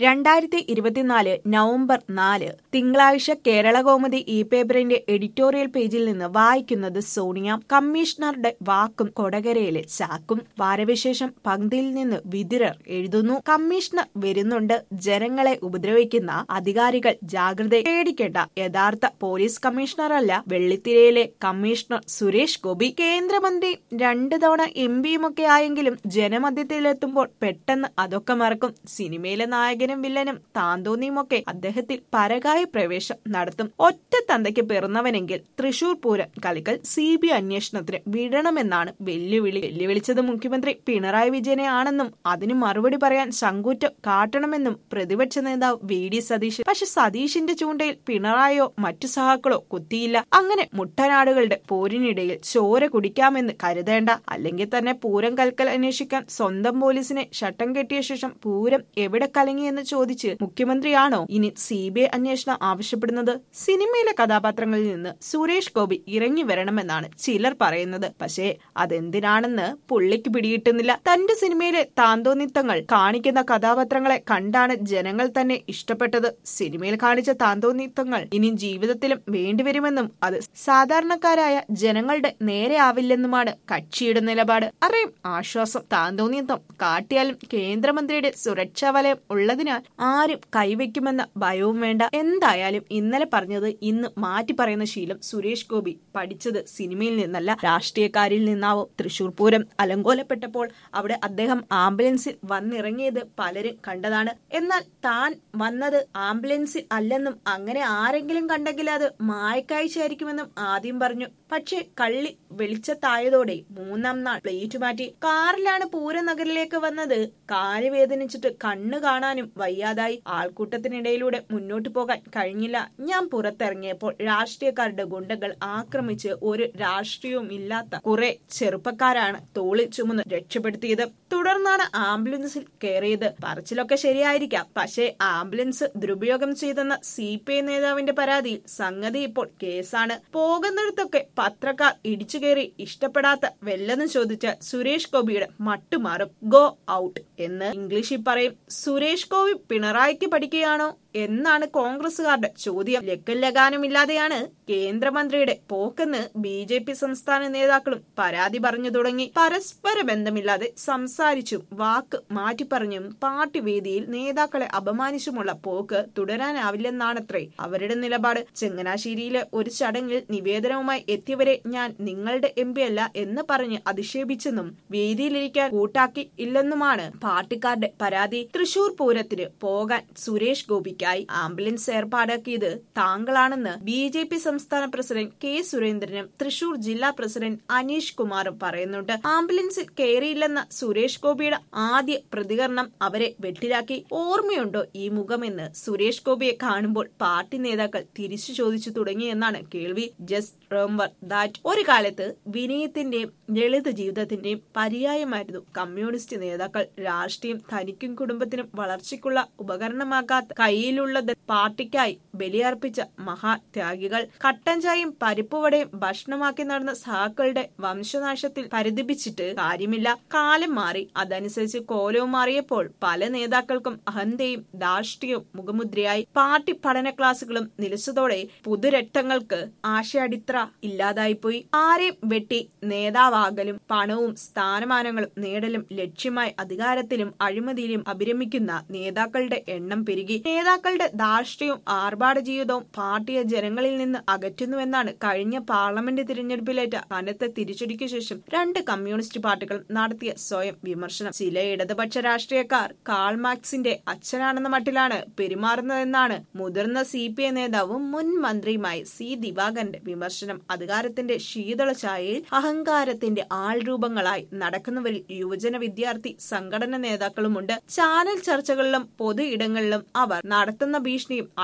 രണ്ടായിരത്തി ഇരുപത്തിനാല് നവംബർ നാല് തിങ്കളാഴ്ച കേരളകൗമുദി ഇ പേപ്പറിന്റെ എഡിറ്റോറിയൽ പേജിൽ നിന്ന് വായിക്കുന്നത് സോണിയ കമ്മീഷണറുടെ വാക്കും കൊടകരയിലെ ചാക്കും വാരവിശേഷം പങ്ക്തിയിൽ നിന്ന് വിതിരർ എഴുതുന്നു കമ്മീഷണർ വരുന്നുണ്ട് ജനങ്ങളെ ഉപദ്രവിക്കുന്ന അധികാരികൾ ജാഗ്രത പേടിക്കേണ്ട യഥാർത്ഥ പോലീസ് കമ്മീഷണറല്ല വെള്ളിത്തിരയിലെ കമ്മീഷണർ സുരേഷ് ഗോപി കേന്ദ്രമന്ത്രി രണ്ടു തവണ എം പിയുമൊക്കെ ആയെങ്കിലും ജനമധ്യത്തിലെത്തുമ്പോൾ പെട്ടെന്ന് അതൊക്കെ മറക്കും സിനിമയിലെ നായകനും വില്ലനും താന്തോന്നിയുമൊക്കെ അദ്ദേഹത്തിൽ പരകായ പ്രവേശം നടത്തും ഒറ്റ തന്തയ്ക്ക് പിറന്നവനെങ്കിൽ തൃശൂർ പൂരം കളിക്കൽ സി ബി അന്വേഷണത്തിന് വിടണമെന്നാണ് വെല്ലുവിളി വെല്ലുവിളിച്ചത് മുഖ്യമന്ത്രി പിണറായി വിജയനെ ആണെന്നും അതിന് മറുപടി പറയാൻ ശങ്കൂറ്റം കാട്ടണമെന്നും പ്രതിപക്ഷ നേതാവ് വി ഡി സതീശൻ പക്ഷെ സതീഷിന്റെ ചൂണ്ടയിൽ പിണറായിയോ മറ്റു സഹാക്കളോ കുത്തിയില്ല അങ്ങനെ മുട്ടനാടുകളുടെ പോരിനിടയിൽ ചോര കുടിക്കാമെന്ന് കരുതേണ്ട അല്ലെങ്കിൽ തന്നെ പൂരം കൽക്കൽ അന്വേഷിക്കാൻ സ്വന്തം പോലീസിനെ ഷട്ടം കെട്ടിയ ശേഷം പൂരം എവിടെ കലങ്ങിയെന്ന് ചോദിച്ച് മുഖ്യമന്ത്രിയാണോ ഇനി സി ബി ഐ അന്വേഷണം ആവശ്യപ്പെടുന്നത് സിനിമയിലെ കഥാപാത്രങ്ങളിൽ നിന്ന് സുരേഷ് ഗോപി ഇറങ്ങി വരണമെന്നാണ് ചിലർ പറയുന്നത് പക്ഷേ അതെന്തിനാണെന്ന് പുള്ളിക്ക് പിടികിട്ടുന്നില്ല തന്റെ സിനിമയിലെ താന്തോന്നിത്തങ്ങൾ കാണിക്കുന്ന കഥാപാത്രങ്ങളെ കണ്ടാണ് ജനങ്ങൾ തന്നെ ഇഷ്ടപ്പെട്ടത് സിനിമയിൽ കാണിച്ച താന്തോന്നിത്തങ്ങൾ ഇനി ജീവിതത്തിലും വേണ്ടിവരുമെന്നും അത് സാധാരണക്കാരായ ജനങ്ങളുടെ നേരെ ആവില്ലെന്നുമാണ് കക്ഷിയുടെ നിലപാട് അറിയും ആശ്വാസം താന്തോന്നിത്തം കാട്ടിയാലും കേന്ദ്രമന്ത്രിയുടെ സുരക്ഷാ വലയം ഉള്ളതിനാൽ ആരും കൈവയ്ക്കുമെന്ന ഭയവും വേണ്ട എന്തായാലും ഇന്നലെ പറഞ്ഞത് ഇന്ന് മാറ്റി പറയുന്ന ശീലം സുരേഷ് ഗോപി പഠിച്ചത് സിനിമയിൽ നിന്നല്ല രാഷ്ട്രീയക്കാരിൽ നിന്നാവും തൃശൂർ പൂരം അലങ്കോലപ്പെട്ടപ്പോൾ അവിടെ അദ്ദേഹം ആംബുലൻസിൽ വന്നിറങ്ങിയത് പലരും കണ്ടതാണ് എന്നാൽ താൻ വന്നത് ആംബുലൻസിൽ അല്ലെന്നും അങ്ങനെ ആരെങ്കിലും കണ്ടെങ്കിൽ അത് മായക്കാഴ്ചയായിരിക്കുമെന്നും ആദ്യം പറഞ്ഞു പക്ഷേ കള്ളി വെളിച്ചത്തായതോടെ മൂന്നാം നാൾ പ്ലേറ്റ് മാറ്റി കാറിലാണ് പൂരനഗറിലേക്ക് വന്നത് കാല് വേദനിച്ചിട്ട് കണ്ണു കാണാനും വയ്യാതായി ആൾക്കൂട്ടത്തിനിടയിലൂടെ മുന്നോട്ടു പോകാൻ കഴിഞ്ഞില്ല ഞാൻ പുറത്തിറങ്ങിയപ്പോൾ രാഷ്ട്രീയക്കാരുടെ ഗുണ്ടകൾ ആക്രമിച്ച് ഒരു രാഷ്ട്രീയവും ഇല്ലാത്ത കുറെ ചെറുപ്പക്കാരാണ് തോളിൽ ചുമന്ന് രക്ഷപ്പെടുത്തിയത് തുടർന്നാണ് ആംബുലൻസിൽ കയറിയത് പറച്ചിലൊക്കെ ശരിയായിരിക്കാം പക്ഷേ ആംബുലൻസ് ദുരുപയോഗം ചെയ്തെന്ന സി പി ഐ നേതാവിന്റെ പരാതിയിൽ സംഗതി ഇപ്പോൾ കേസാണ് പോകുന്നിടത്തൊക്കെ പത്രക്കാർ ഇടിച്ചു കയറി ഇഷ്ടപ്പെടാത്ത വെല്ലെന്ന് ചോദിച്ച സുരേഷ് ഗോപിയുടെ മട്ടുമാറും ഗോ ഔട്ട് എന്ന് ഇംഗ്ലീഷിൽ പറയും സുരേഷ് ഗോപി പിണറായിക്ക് പഠിക്കുകയാണോ എന്നാണ് കോൺഗ്രസുകാരുടെ ചോദ്യം ലക്കും ലഗാനുമില്ലാതെയാണ് കേന്ദ്രമന്ത്രിയുടെ പോക്കെന്ന് ബി ജെ പി സംസ്ഥാന നേതാക്കളും പരാതി പറഞ്ഞു തുടങ്ങി പരസ്പര ബന്ധമില്ലാതെ സംസാരിച്ചും വാക്ക് മാറ്റിപ്പറഞ്ഞും പാർട്ടി വേദിയിൽ നേതാക്കളെ അപമാനിച്ചുമുള്ള പോക്ക് തുടരാനാവില്ലെന്നാണത്രേ അവരുടെ നിലപാട് ചങ്ങനാശ്ശേരിയിലെ ഒരു ചടങ്ങിൽ നിവേദനവുമായി എത്തിയവരെ ഞാൻ നിങ്ങളുടെ എം പി അല്ല എന്ന് പറഞ്ഞ് അധിക്ഷേപിച്ചെന്നും വേദിയിലിരിക്കാൻ കൂട്ടാക്കി ഇല്ലെന്നുമാണ് പാർട്ടിക്കാരുടെ പരാതി തൃശൂർ പൂരത്തിന് പോകാൻ സുരേഷ് ഗോപിക്ക് യാത്രയ്ക്കായി ആംബുലൻസ് ഏർപ്പാടാക്കിയത് താങ്കളാണെന്ന് ബി ജെ പി സംസ്ഥാന പ്രസിഡന്റ് കെ സുരേന്ദ്രനും തൃശൂർ ജില്ലാ പ്രസിഡന്റ് അനീഷ് കുമാറും പറയുന്നുണ്ട് ആംബുലൻസിൽ കയറിയില്ലെന്ന സുരേഷ് ഗോപിയുടെ ആദ്യ പ്രതികരണം അവരെ വെട്ടിലാക്കി ഓർമ്മയുണ്ടോ ഈ മുഖമെന്ന് സുരേഷ് ഗോപിയെ കാണുമ്പോൾ പാർട്ടി നേതാക്കൾ തിരിച്ചു ചോദിച്ചു തുടങ്ങിയെന്നാണ് കേൾവി ജസ്റ്റ് റിമെമ്പർ ദാറ്റ് ഒരു കാലത്ത് വിനയത്തിന്റെയും ലളിത ജീവിതത്തിന്റെയും പര്യായമായിരുന്നു കമ്മ്യൂണിസ്റ്റ് നേതാക്കൾ രാഷ്ട്രീയം തനിക്കും കുടുംബത്തിനും വളർച്ചയ്ക്കുള്ള ഉപകരണമാക്കാത്ത കയ്യിൽ കയ്യിലുള്ളത് പാർട്ടിക്കായി ബലിയർപ്പിച്ച മഹാത്യാഗികൾ കട്ടൻ ചായയും പരിപ്പുവടയും ഭക്ഷണമാക്കി നടന്ന സഹാക്കളുടെ വംശനാശത്തിൽ പരിധിപ്പിച്ചിട്ട് കാര്യമില്ല കാലം മാറി അതനുസരിച്ച് കോലവും മാറിയപ്പോൾ പല നേതാക്കൾക്കും അഹന്തയും ധാർഷ്ട്യവും മുഖമുദ്രയായി പാർട്ടി പഠന ക്ലാസുകളും നിലച്ചതോടെ പുതുരക്തങ്ങൾക്ക് ആശയടിത്ര ഇല്ലാതായിപ്പോയി ആരെയും വെട്ടി നേതാവാകലും പണവും സ്ഥാനമാനങ്ങളും നേടലും ലക്ഷ്യമായി അധികാരത്തിലും അഴിമതിയിലും അഭിരമിക്കുന്ന നേതാക്കളുടെ എണ്ണം പെരുകി നേതാക്കളുടെ ധാർഷ്ട്യവും ആർഭാട ജീവിതവും പാർട്ടിയെ ജനങ്ങളിൽ നിന്ന് അകറ്റുന്നുവെന്നാണ് കഴിഞ്ഞ പാർലമെന്റ് തിരഞ്ഞെടുപ്പിലേറ്റ കനത്ത തിരിച്ചടിക്ക് ശേഷം രണ്ട് കമ്മ്യൂണിസ്റ്റ് പാർട്ടികൾ നടത്തിയ സ്വയം വിമർശനം ചില ഇടതുപക്ഷ രാഷ്ട്രീയക്കാർ കാൾ മാർക്സിന്റെ അച്ഛനാണെന്ന മട്ടിലാണ് പെരുമാറുന്നതെന്നാണ് മുതിർന്ന സി പി ഐ നേതാവും മുൻ മന്ത്രിയുമായ സി ദിവാകരന്റെ വിമർശനം അധികാരത്തിന്റെ ശീതള ഛായയിൽ അഹങ്കാരത്തിന്റെ ആൾരൂപങ്ങളായി നടക്കുന്നവരിൽ യുവജന വിദ്യാർത്ഥി സംഘടന നേതാക്കളുമുണ്ട് ചാനൽ ചർച്ചകളിലും പൊതു ഇടങ്ങളിലും അവർ നടത്തുന്ന ഭീഷണിയും അട്ടഹാസവും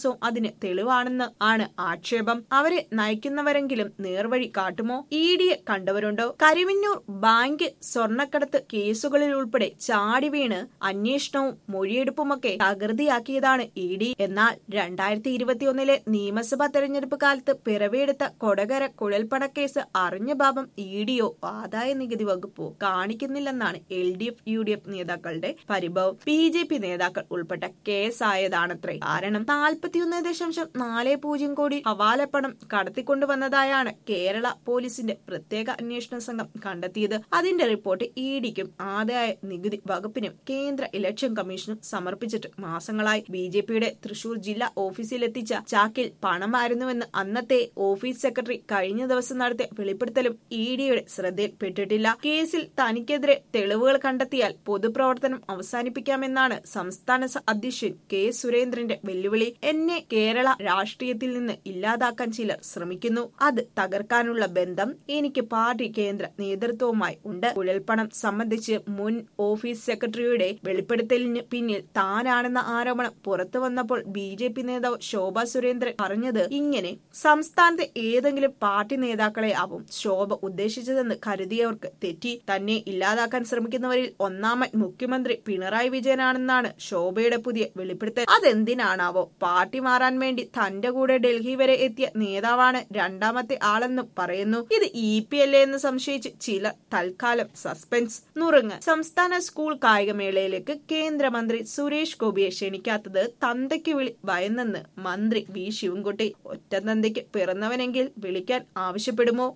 വിശ്വാസവും അതിന് തെളിവാണെന്ന് ആണ് ആക്ഷേപം അവരെ നയിക്കുന്നവരെങ്കിലും നേർവഴി കാട്ടുമോ ഇ ഡിയെ കണ്ടവരുണ്ടോ കരിവിന്നൂർ ബാങ്ക് സ്വർണ്ണക്കടത്ത് കേസുകളിൽ ഉൾപ്പെടെ ചാടി വീണ് അന്വേഷണവും മൊഴിയെടുപ്പുമൊക്കെ തകൃതിയാക്കിയതാണ് ഇ ഡി എന്നാൽ രണ്ടായിരത്തി ഇരുപത്തിയൊന്നിലെ നിയമസഭാ തെരഞ്ഞെടുപ്പ് കാലത്ത് പിറവിയെടുത്ത കൊടകര കുഴൽപ്പണക്കേസ് അറിഞ്ഞ പാപം ഇ ഡിയോ ആദായ നികുതി വകുപ്പോ കാണിക്കുന്നില്ലെന്നാണ് L D F U D F നേതാക്കളുടെ പരിഭവം ബി ജെ പി നേതാക്കൾ ഉൾപ്പെട്ട കേസായതാണത്രേ കാരണം നാൽപ്പത്തിയൊന്ന് ദശാംശം നാല് പൂജ്യം കോടി ഹവാലപ്പണം കടത്തിക്കൊണ്ടുവന്നതായാണ് കേരള പോലീസിന്റെ പ്രത്യേക അന്വേഷണ സംഘം കണ്ടെത്തിയത് അതിന്റെ റിപ്പോർട്ട് ഇ ഡിക്കും ആദായ നികുതി വകുപ്പിനും കേന്ദ്ര ഇലക്ഷൻ കമ്മീഷനും സമർപ്പിച്ചിട്ട് മാസങ്ങളായി ബി ജെ പിയുടെ തൃശൂർ ജില്ലാ ഓഫീസിലെത്തിച്ച ചാക്കിൽ പണമായിരുന്നുവെന്ന് അന്നത്തെ ഓഫീസ് സെക്രട്ടറി കഴിഞ്ഞ ദിവസം നടത്തിയ വെളിപ്പെടുത്തലും ഇ ഡിയുടെ ശ്രദ്ധയിൽപ്പെട്ടിട്ടില്ല കേസിൽ തനിക്കെതിരെ തെളിവുകൾ കണ്ടെത്തിയാൽ പൊതുപ്രവർത്തനം അവസാനിപ്പിക്കാമെന്നാണ് സംസ്ഥാന സ- അധ്യക്ഷൻ കെ സുരേന്ദ്രന്റെ വെല്ലുവിളി എന്നെ കേരള രാഷ്ട്രീയത്തിൽ നിന്ന് ഇല്ലാതാക്കാൻ ചിലർ ശ്രമിക്കുന്നു അത് തകർക്കാനുള്ള ബന്ധം എനിക്ക് പാർട്ടി കേന്ദ്ര നേതൃത്വവുമായി ഉണ്ട് കുഴൽപ്പണം സംബന്ധിച്ച് മുൻ ഓഫീസ് സെക്രട്ടറിയുടെ വെളിപ്പെടുത്തലിന് പിന്നിൽ താനാണെന്ന ആരോപണം പുറത്തു വന്നപ്പോൾ ബി ജെ പി നേതാവ് ശോഭ സുരേന്ദ്രൻ പറഞ്ഞത് ഇങ്ങനെ സംസ്ഥാനത്തെ ഏതെങ്കിലും പാർട്ടി നേതാക്കളെ ആവും ശോഭ ഉദ്ദേശിച്ചതെന്ന് കരുതിയവർക്ക് തെറ്റി തന്നെ ഇല്ലാതാക്കാൻ ശ്രമിക്കുന്നവരിൽ ഒന്നാമൻ മുഖ്യമന്ത്രി പിണറായി വിജയനാണെന്നാണ് ശോഭയുടെ പുതിയ വെളിപ്പെടുത്തൽ അതെന്തിനാണാവോ പാർട്ടി മാറാൻ വേണ്ടി തന്റെ കൂടെ ഡൽഹി വരെ എത്തിയ നേതാവാണ് രണ്ടാമത്തെ ആളെന്നും പറയുന്നു ഇത് ഇ പി എൽ എന്ന് സംശയിച്ച് ചിലർ തൽക്കാലം സസ്പെൻസ് നുറുങ്ങ് സംസ്ഥാന സ്കൂൾ കായികമേളയിലേക്ക് കേന്ദ്രമന്ത്രി സുരേഷ് ഗോപിയെ ക്ഷണിക്കാത്തത് തന്തയ്ക്ക് വിളി ഭയന്നെന്ന് മന്ത്രി വി ശിവൻകുട്ടി ഒറ്റ തന്തയ്ക്ക് പിറന്നവനെങ്കിൽ വിളിക്കാൻ ആവശ്യപ്പെടുമോ